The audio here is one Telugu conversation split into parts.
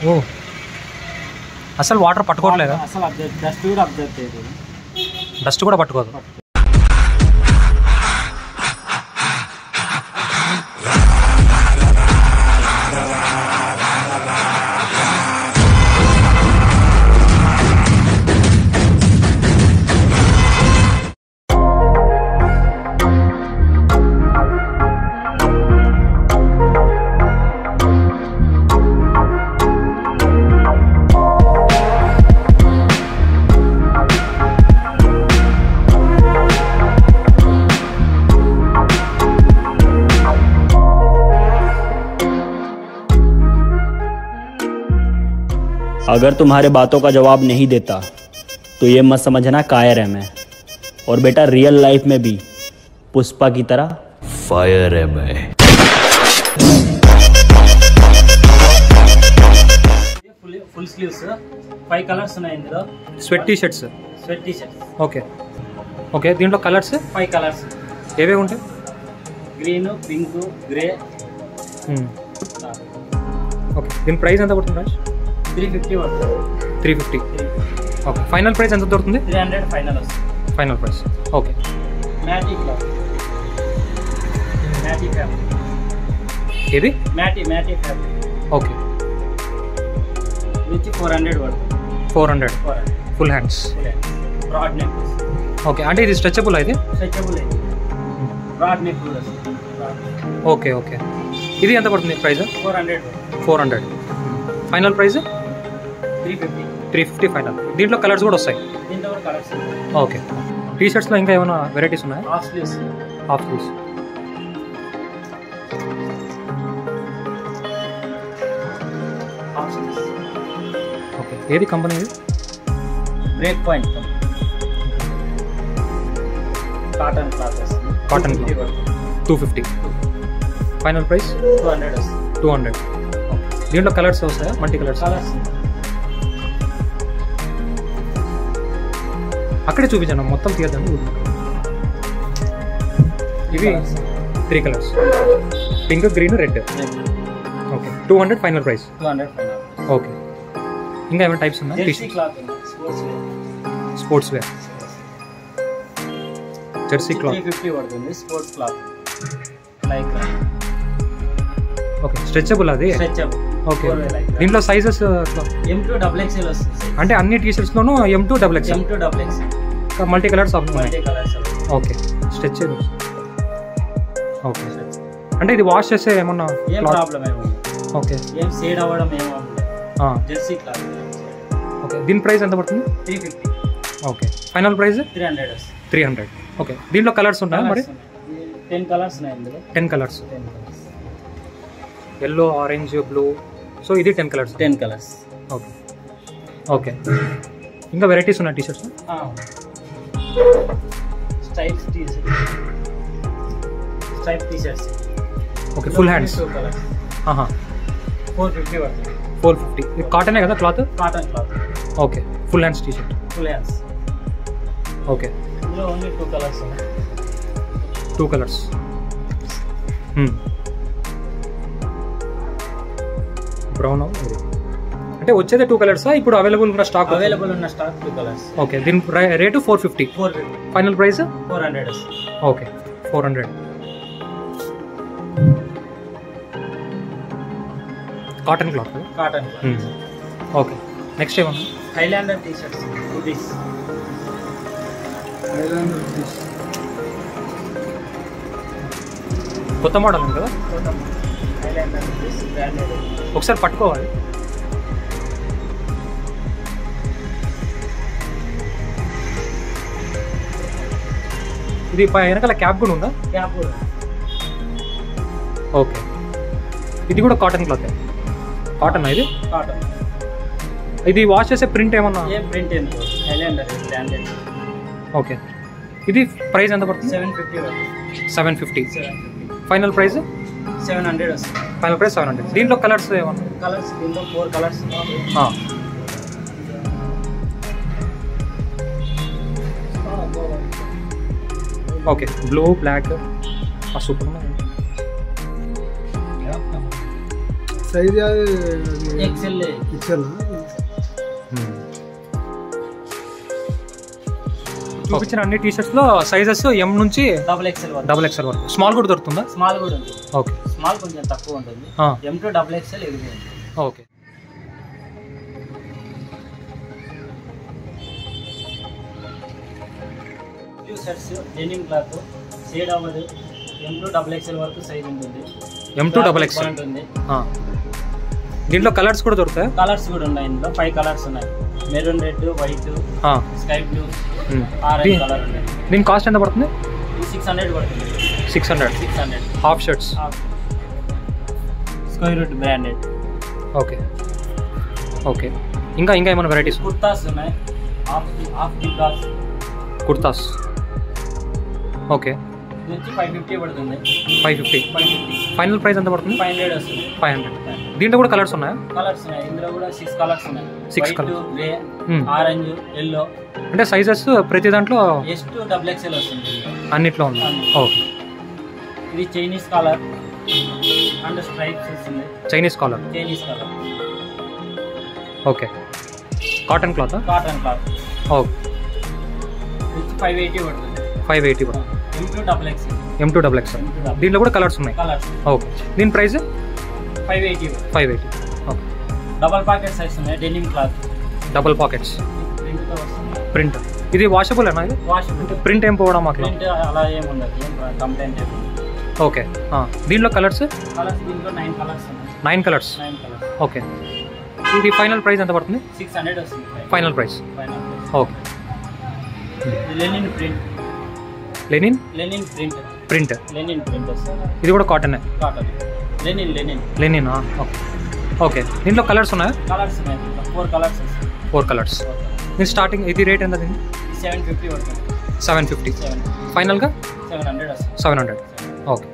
ఓ అసలు వాటర్ పట్టుకోవట్లేదా అసలు అబ్జర్వ్ డస్ట్ కూడా అబ్జర్వ్ చేయదు డస్ట్ కూడా పట్టుకోదు अगर तुम्हारे बातों का जवाब नहीं देता तो ये मत समझना कायर है मैं और बेटा रियल लाइफ में भी पुष्पा की तरह फायर है मैं full full sleeves five colours ఉన్నాయి ఇందులో sweat T shirts sweat T shirts okay okay దీంట్లో కలర్స్ ఫైవ్ కలర్స్ ఏవేవి ఉంటాయి green pink grey hmm. Okay దీని ప్రైస్ ఎంత పడుతుంది రాజ్ త్రీ ఫిఫ్టీ పడుతుంది three fifty okay final price ఎంత దొరుకుతుంది త్రీ హండ్రెడ్ ఫైనల్ వస్తుంది final price okay matty cloth matty fabric ఇది మ్యాటీ మ్యాటీ ఫ్యాబ్రిక్ ఓకే ఇది వచ్చి ఫోర్ హండ్రెడ్ పడుతుంది four hundred four hundred full hands broad neck okay అంటే ఇది స్ట్రెచబుల్ అయితే స్ట్రెచబుల్ అయింది బ్రాడ్ నెక్ కూడా వస్తుంది బ్రాడ్ నెక్ ఓకే ఓకే ఇది ఎంత పడుతుంది price four hundred four hundred final price three fifty three fifty final దీంట్లో కలర్స్ కూడా వస్తాయి దీంట్లో కూడా కలర్స్ ఓకే టీ షర్ట్స్లో ఇంకా ఏమైనా వెరైటీస్ ఉన్నాయా half sleeves half piece half sleeves okay ఏది కంపెనీ ఇది బ్రేక్ పాయింట్ కాటన్ క్లాత్ వస్తుంది Cotton cloth. Two fifty final price two hundred వస్తుంది టూ హండ్రెడ్ దీంట్లో కలర్స్ వస్తాయా మల్టీ కలర్స్ కలర్స్ అక్కడే చూపించాను మొత్తం తీయద్దండి ఇవి three colours pink green red okay two hundred final price two hundred final okay ఇంకా ఏమైనా టైప్స్ ఉన్నాయి jersey cloth sports sports wear jersey three cloth fifty పడుతుంది sports cloth like okay stretchable అది స్ట్రెచబుల్ ఓకే దీంట్లో sizes M to double XL వస్తుంది అంటే అన్ని టీ షర్ట్స్లోనూ M to double X M to double XL multi colours multi ఉన్నాయి కలర్స్ ఓకే స్ట్రెచ్ ఓకే అంటే ఇది వాష్ చేస్తే ఏమన్నా ఏం క్లాత్ ప్రాబ్లం ఏమో ఓకే ఏం సేడ్ అవ్వడం ఏమో ఆ, జెర్సీ క్లాత్ ఓకే దీని ప్రైస్ ఎంత పడుతుంది three fifty okay final price three hundred వస్తుంది త్రీ హండ్రెడ్ ఓకే దీంట్లో కలర్స్ ఉంటాయా మరి టెన్ కలర్స్ ఉన్నాయి ఇందులో ten colours ten colours yellow orange blue so ఇది ten colours ten colours okay okay ఇంకా వెరైటీస్ ఉన్నాయి T shirts stripes T stripe T shirts okay full hands two colours ఆహా ఫోర్ ఫిఫ్టీ పడుతుంది ఫోర్ ఫిఫ్టీ ఇది కాటనే కదా cloth cotton cloth okay full hands T shirt full hands okay ఇందులో ఓన్లీ టూ కలర్స్ ఉన్నాయి టూ కలర్స్ బ్రౌన్ ఇది అంటే వచ్చేది టూ కలర్సా ఇప్పుడు అవైలబుల్ ఉన్న స్టాక్ అవైలబుల్ ఉన్న స్టాక్ టూ కలర్స్ ఓకే దీని ప్రై- rate four fifty four fifty final price four hundred వస్తుంది okay four hundred cotton cloth cotton okay next ఏమన్నా హైలాండర్ టీ షర్ట్స్ హుడీస్ కొత్త మోడల్ ఉంది కదా హైలాండర్ హుడీస్ బ్రాండెడ్ ఒకసారి పట్టుకోవాలి ఇది పై- వెనకాల క్యాప్ కూడా ఉందా క్యాప్ ఓకే ఇది కూడా కాటన్ క్లాత్ కాటన్ ఇది కాటన్ ఇది వాష్ చేసే ప్రింట్ ఏమన్నా ఏ ప్రింట్ ఎందుకు హైలాండర్ బ్రాండెడ్ ఓకే ఇది ప్రైస్ ఎంత పడుతుంది seven fifty seven fifty seven fifty final price seven hundred వస్తుంది ఫైనల్ ప్రైస్ సెవెన్ హండ్రెడ్ దీంట్లో కలర్స్ ఏమన్నా కలర్స్ దీంట్లో ఫోర్ కలర్స్ ఆ. Okay blue black super size అది ఎక్సెల్ ఇచ్చాను చూపించిన అన్ని టీ షర్ట్స్ లో సైజెస్ ఎం నుంచి డబుల్ ఎక్సెల్ వరకు డబుల్ ఎక్స్ఎల్ వరకు స్మాల్ కూడా దొరుకుతుందా స్మాల్ కూడా ఉంది ఓకే స్మాల్ కొంచెం తక్కువ ఉంటుంది ఆ, ఎం టూ డబుల్ ఎక్సెల్ ఇది ఉంది okay blue shirts denim cloth shade అవ్వదు ఎం టూ డబుల్ ఎక్సెల్ వరకు సైజ్ ఉంటుంది ఎం టూ డబల్ ఎక్స్ఎల్ బాగుంటుంది దీంట్లో కలర్స్ కూడా దొరుకుతాయి కలర్స్ కూడా ఉన్నాయి ఇందులో ఫైవ్ కలర్స్ ఉన్నాయి maroon red white sky blue orange colour ఉన్నాయి దీని కాస్ట్ ఎంత పడుతుంది సిక్స్ హండ్రెడ్ పడుతుంది six hundred six hundred half shirts square root branded okay okay ఇంకా ఇంకా ఏమైనా వెరైటీస్ కుర్తాస్ ఉన్నాయి half half kurtas kurtas okay ఇది వచ్చి ఫైవ్ ఫిఫ్టీ పడుతుంది five fifty five fifty final price ఎంత పడుతుంది ఫైవ్ హండ్రెడ్ వస్తుంది ఫైవ్ హండ్రెడ్ దీంట్లో కూడా కలర్స్ ఉన్నాయా కలర్స్ ఉన్నాయి ఇందులో కూడా సిక్స్ కలర్స్ ఉన్నాయి Six white colours. Grey Hmm. Orange yellow అంటే సైజెస్ ప్రతి దాంట్లో ఎస్ టు డబుల్ ఎక్స్ఎల్ వస్తుంది అన్నిట్లో ఉన్నాయి ఓకే ఇది చైనీస్ కలర్ అండ్ స్ట్రైప్స్ వస్తుంది Chinese collar Chinese colour okay cotton cloth cotton cloth okay ఇది ఫైవ్ ఎయిటీ పడుతుంది five eighty M to double XL M to double X దీంట్లో కూడా కలర్స్ ఉన్నాయి కలర్స్ ఓకే దీని price five eighty five eighty okay double pocket size ఉన్నాయి డెనిమ్ క్లాత్ డబల్ పాకెట్స్ ప్రింట్తో వస్తుంది ప్రింట్ ఇది వాషబుల్ అన్నా ఇది వాష్ అంటే ప్రింట్ ఏం పోవడం అట్లా ప్రింట్ అలా ఏం ఉండదు ఏం కంప్లైంట్ ఏం ఉండదు ఓకే ఆ, దీంట్లో కలర్స్ కలర్స్ దీంట్లో నైన్ కలర్స్ ఉన్నాయి nine colours nine colours okay ఇది ఫైనల్ ప్రైస్ ఎంత పడుతుంది సిక్స్ హండ్రెడ్ వస్తుంది final price final okay linen print linen linen print print linen print వస్తుంది ఇది కూడా cotton cotton linen linen linen okay okay దీంట్లో కలర్స్ ఉన్నాయా కలర్స్ ఉన్నాయి ఫోర్ కలర్స్ వస్తాయి ఫోర్ కలర్స్ దీని స్టార్టింగ్ ఇది రేట్ ఎంత దీన్ని సెవెన్ ఫిఫ్టీ పడుతుంది సెవెన్ ఫిఫ్టీ సెవెన్ ఫైనల్గా సెవెన్ హండ్రెడ్ వస్తుంది సెవెన్ హండ్రెడ్ ఓకే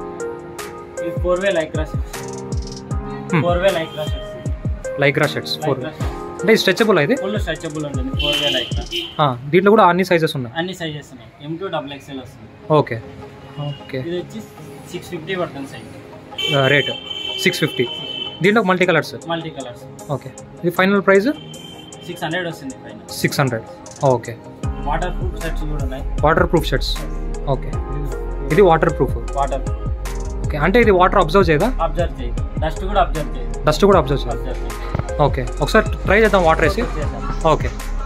ఇది four way Lycra shirts Hmm. Four way Lycra shirts Lycra shirts four Lycra shirts అంటే స్ట్రెచబుల్ ఇది ఫుల్ స్ట్రెచబుల్ ఉంటుంది ఫోర్ వే లైక్రా ఆ, దీంట్లో కూడా అన్ని సైజెస్ ఉన్నాయి అన్ని సైజెస్ ఉన్నాయి ఎం టూ డబుల్ ఎక్స్ఎల్ వస్తుంది ఓకే ఓకే ఇది వచ్చి సిక్స్ ఫిఫ్టీ పడుతుంది సైజ్ రేట్ సిక్స్ ఫిఫ్టీ దీంట్లో multi colours multi colours okay ఇది ఫైనల్ ప్రైస్ సిక్స్ హండ్రెడ్ వస్తుంది పైన six hundred okay water waterproof shirts కూడా ఉన్నాయి వాటర్ ప్రూఫ్ షర్ట్స్ ఓకే ఇది వాటర్ ప్రూఫ్ వాటర్ ఓకే అంటే ఇది వాటర్ అబ్జర్వ్ చేయదా అబ్జర్వ్ చేయి డస్ట్ కూడా అబ్జర్వ్ చేయి డస్ట్ కూడా అబ్జర్వ్ చేయదు అబ్జర్వ్ చేయి ఓకే ఒకసారి ట్రై చేద్దాం వాటర్ వేసి చేద్దాం. ఓకే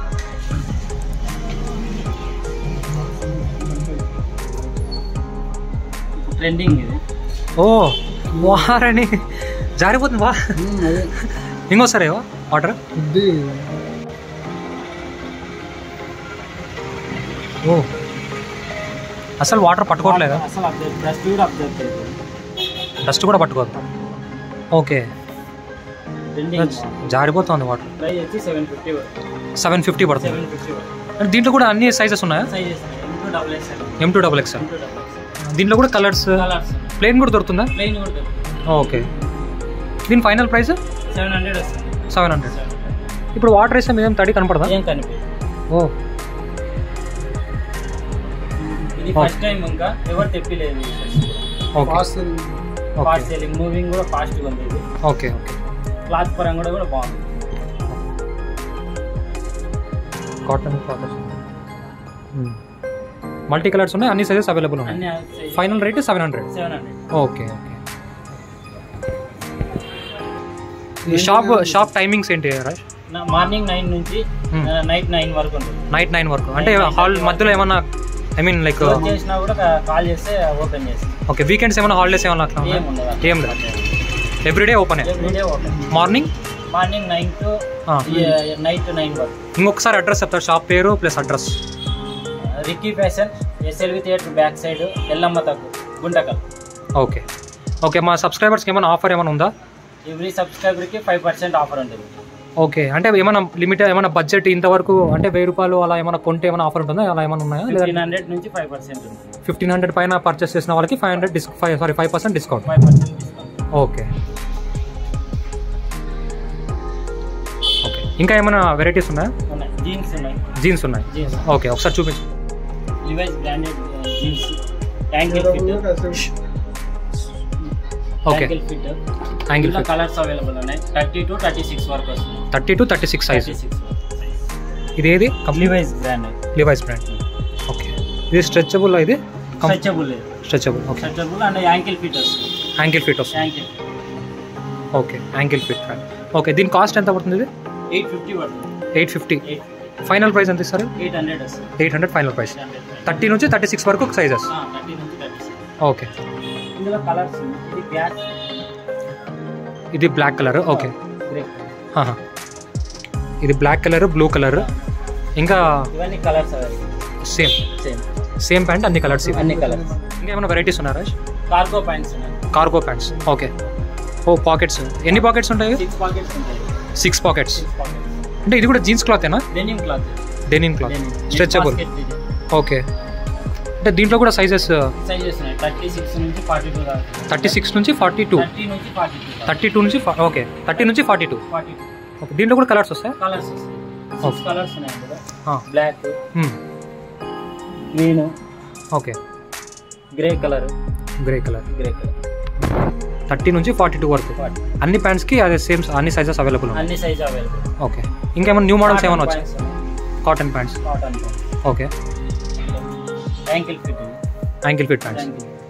ట్రెండింగ్ ఇది ఓ వారని జారిపోతుంది వా అదే ఇంకోసారి వాటర్ ఇది ఓ అసలు వాటర్ పట్టుకోవట్లేదా అసలు అబ్జర్వ్ డస్ట్ కూడా అబ్జర్వ్ చేయదు డస్ట్ కూడా పట్టుకోదు ఓకే ట్రెండింగ్ జారిపోతుంది వాటర్ ప్రైస్ వచ్చి సెవెన్ ఫిఫ్టీ సెవెన్ ఫిఫ్టీ పడుతుంది సెవెన్ ఫిఫ్టీ అంటే దీంట్లో కూడా అన్ని సైజెస్ ఉన్నాయా sizes M to double XL M to double XL M to double XL దీంట్లో కూడా కలర్స్ కలర్స్ ప్లేన్ కూడా దొరుకుతుందా ప్లెయిన్ కూడా దొరుకుతుంది ఓకే దీని ఫైనల్ ప్రైస్ సెవెన్ హండ్రెడ్ వస్తుంది సెవెన్ హండ్రెడ్ ఇప్పుడు వాటర్ వేస్తే మీద తడి కనపడదా ఏం కనిపించదు ఓ ఇది ఫస్ట్ టైం ఇంకా ఎవరు తెప్పిలేదు okay fast okay fast selling moving కూడా ఫాస్ట్గా ఉంది ఇది ఓకే ఓకే క్లాత్ పరంగా కూడా కూడా బాగుంది కాటన్ క్లాత్ మల్టీ కలర్స్ ఉన్నాయి అన్ని సైజెస్ అవైలబుల్ ఉన్నాయి అన్ని final rate seven hundred seven hundred okay okay ఈ షాప్ షాప్ టైమింగ్స్ ఏంటి రాజ్ మార్నింగ్ నైన్ నుంచి Hmm. నైట్ నైన్ వరకు ఉంటుంది నైట్ నైన్ వరకు అంటే హాల్ మధ్యలో ఏమన్నా ఐ మీన్ లైక్ Close చేసినా కూడా కాల్ చేస్తే ఓపెన్ చేస్తాం ఓకే వీకెండ్స్ ఏమైనా హాలిడేస్ ఏమైనా అట్లా ఏం ఉండదు ఏం లేదు everyday open everyday open morning morning nine to night nine వరకు ఇంకొకసారి అడ్రస్ చెప్తారు షాప్ పేరు plus address Ricky fashion SLV theatre back side Yellamma తగ్గు గుంటకల్ ఓకే ఓకే మా సబ్స్క్రైబర్స్కి ఏమైనా ఆఫర్ ఏమైనా ఉందా ఎవ్రీ సబ్స్క్రైబర్కి ఫైవ్ పర్సెంట్ ఆఫర్ ఉంటుంది ఓకే అంటే ఏమైనా లిమిట్ ఏమైనా బడ్జెట్ ఇంతవరకు అంటే వెయ్యి రూపాయలు అలా ఏమైనా కొంటే ఏమైనా ఆఫర్ ఉంటుందా అలా ఏమైనా ఉన్నాయా లేదా ఫిఫ్టీన్ హండ్రెడ్ నుంచి ఫైవ్ పర్సెంట్ ఉంటుంది ఫిఫ్టీన్ హండ్రెడ్ పైన పర్చేస్ చేసిన వాళ్ళకి five hundred disc five sorry five percent discount five percent discount okay okay ఇంకా ఏమైనా వెరైటీస్ ఉన్నాయా ఉన్నాయి జీన్స్ ఉన్నాయి జీన్స్ ఉన్నాయి జీన్స్ ఓకే ఒకసారి చూపించు Levi's branded jeans ankle fit okay ankle fit angle ఇందులో ఫిట్ కలర్స్ అవైలబుల్ ఉన్నాయి థర్టీ టు థర్టీ సిక్స్ వరకు వస్తుంది thirty to thirty six size thirty six ఇది ఏది Levi's brand Levi's brand okay ఇది స్ట్రెచబుల్ ఇది స్ట్రెచబుల్ లేదు stretchable okay stretchable and ankle fit వస్తుంది యాంకిల్ ఫిట్ వస్తుంది ankle okay ankle fit okay దీని కాస్ట్ ఎంత పడుతుంది ఇది ఎయిట్ ఫిఫ్టీ పడుతుంది eight fifty eight final price ఎంత ఇస్తారు ఎయిట్ హండ్రెడ్ వస్తుంది eight hundred final price eight hundred thirty నుంచి థర్టీ సిక్స్ వరకు సైజెస్ థర్టీ నుంచి థర్టీ సిక్స్ ఓకే ఇందులో కలర్స్ ఇది గ్యాస్ ఇది బ్లాక్ కలర్ ఓకే గ్రే ఆహా. ఇది బ్లాక్ కలర్ బ్లూ కలర్ ఇంకా ఇవన్నీ colours available same same same pant అన్ని కలర్స్ అన్ని కలర్స్ ఇంకా ఏమైనా వెరైటీస్ ఉన్నారా కార్గో ప్యాంట్స్ ఉన్నాయి కార్గో ప్యాంట్స్ ఓకే ఓ పాకెట్స్ ఎన్ని పాకెట్స్ ఉంటాయి సిక్స్ పాకెట్స్ ఉంటాయి సిక్స్ పాకెట్స్ సిక్స్ పాకెట్స్ అంటే ఇది కూడా జీన్స్ క్లాతేనా denim cloth denim cloth stretchable okay అంటే దీంట్లో కూడా సైజెస్ సైజెస్ ఉన్నాయి థర్టీ సిక్స్ నుంచి ఫార్టీ టూ దాకా థర్టీ సిక్స్ నుంచి ఫార్టీ టూ థర్టీ నుంచి ఫార్టీ టూ థర్టీ టూ నుంచి ఓకే థర్టీ నుంచి forty two forty two okay దీంట్లో కూడా కలర్స్ వస్తాయి కలర్స్ సిక్స్ కలర్స్ ఉన్నాయి ఇందులో black green okay grey colour grey colour grey colour thirty నుంచి ఫార్టీ టూ వరకు అన్ని ప్యాంట్స్కి అదే సేమ్ అన్ని సైజెస్ అవైలబుల్ ఉన్నాయి అన్ని సైజ్ అవైలబుల్ ఓకే ఇంకేమైనా న్యూ మోడల్స్ ఏమైనా వచ్చాయి cotton pants cotton okay ankle fit ankle fit pants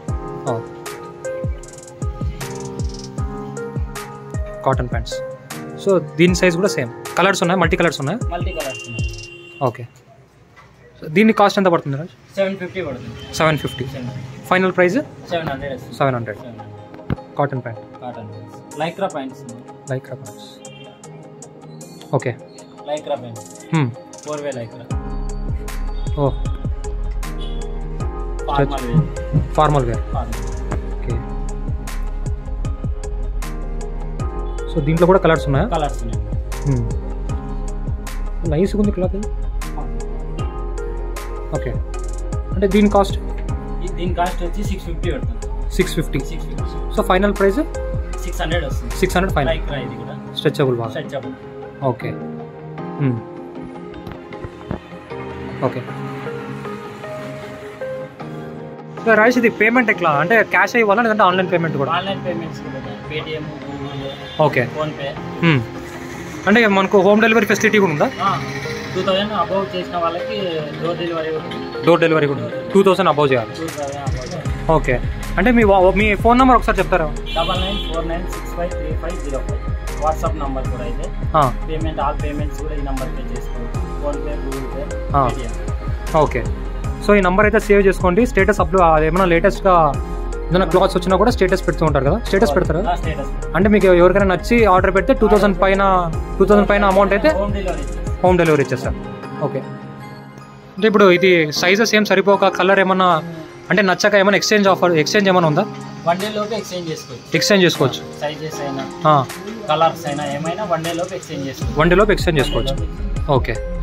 cotton pants so దీని సైజ్ కూడా సేమ్ కలర్స్ ఉన్నాయి మల్టీ కలర్స్ ఉన్నాయి మల్టీ కలర్స్ ఉన్నాయి ఓకే సో దీని కాస్ట్ ఎంత పడుతుంది రాజ్ సెవెన్ ఫిఫ్టీ పడుతుంది seven fifty final price seven hundred వస్తుంది seven hundred cotton pant cotton Lycra pants Lycra pants okay Lycra pants four way Lycra ఓ formal way formal wear formal okay so దీంట్లో కూడా కలర్స్ ఉన్నాయా కలర్స్ ఉన్నాయి నైస్గా ఉంది క్లాత్ ఓకే అంటే దీని కాస్ట్ ఈ- దీని కాస్ట్ వచ్చి సిక్స్ ఫిఫ్టీ పడుతుంది six fifty six fifty so final price six hundred వస్తుంది సిక్స్ హండ్రెడ్ ఫైనల్ లైక్రా ఇది కూడా స్ట్రెచబుల్ బాగా stretchable okay okay so Rajesh ఇది పేమెంట్ ఎట్లా అంటే క్యాష్ ఇవ్వాలా లేదంటే ఆన్లైన్ పేమెంట్ కూడా ఆన్లైన్ పేమెంట్స్ కూడా Paytm Google okay PhonePe hmm. అంటే మనకు హోమ్ డెలివరీ ఫెసిలిటీ కూడా ఉందా టూ థౌజండ్ అబౌవ్ చేసిన వాళ్ళకి డోర్ డెలివరీ డోర్ డెలివరీ కూడా టూ థౌసండ్ అబౌవ్ చేయాలి టూ థౌజండ్ అబౌవ్ ఓకే అంటే మీ వా- మీ ఫోన్ నెంబర్ ఒకసారి చెప్తారా double nine four nine six five three five zero five WhatsApp number కూడా అయితే ఆ, పేమెంట్ ఆల్ పేమెంట్స్ కూడా ఈ నెంబర్ పే చేసుకోవచ్చు ఫోన్పే గూగుల్ పే ఆ. పేటిఎం ఓకే సో ఈ నంబర్ అయితే సేవ్ చేసుకోండి స్టేటస్ అప్లో ఏమైనా లేటెస్ట్గా ఏదైనా క్లాత్స్ వచ్చినా కూడా స్టేటస్ పెడుతూ ఉంటారు కదా స్టేటస్ పెడతారా స్టేటస్ అంటే మీకు ఎవరికైనా నచ్చి ఆర్డర్ పెడితే టూ థౌసండ్ పైన టూ థౌసండ్ పైన అమౌంట్ అయితే హోమ్ డెలివరీ హోమ్ డెలివరీ ఇచ్చేస్తారు ఓకే అంటే ఇప్పుడు ఇది సైజెస్ ఏం సరిపోక కలర్ ఏమన్నా అంటే నచ్చక ఏమైనా ఎక్స్చేంజ్ ఆఫర్ ఎక్స్చేంజ్ ఏమైనా ఉందా వన్ డే లోపు ఎక్స్చేంజ్ చేసుకోవచ్చు ఎక్స్చేంజ్ చేసుకోవచ్చు సైజెస్ అయినా కలర్స్ అయినా ఏమైనా వన్ డే లోపు ఎక్స్చేంజ్ చేసుకోవచ్చు వన్ డేలోపు ఎక్స్చేంజ్ చేసుకోవచ్చు ఓకే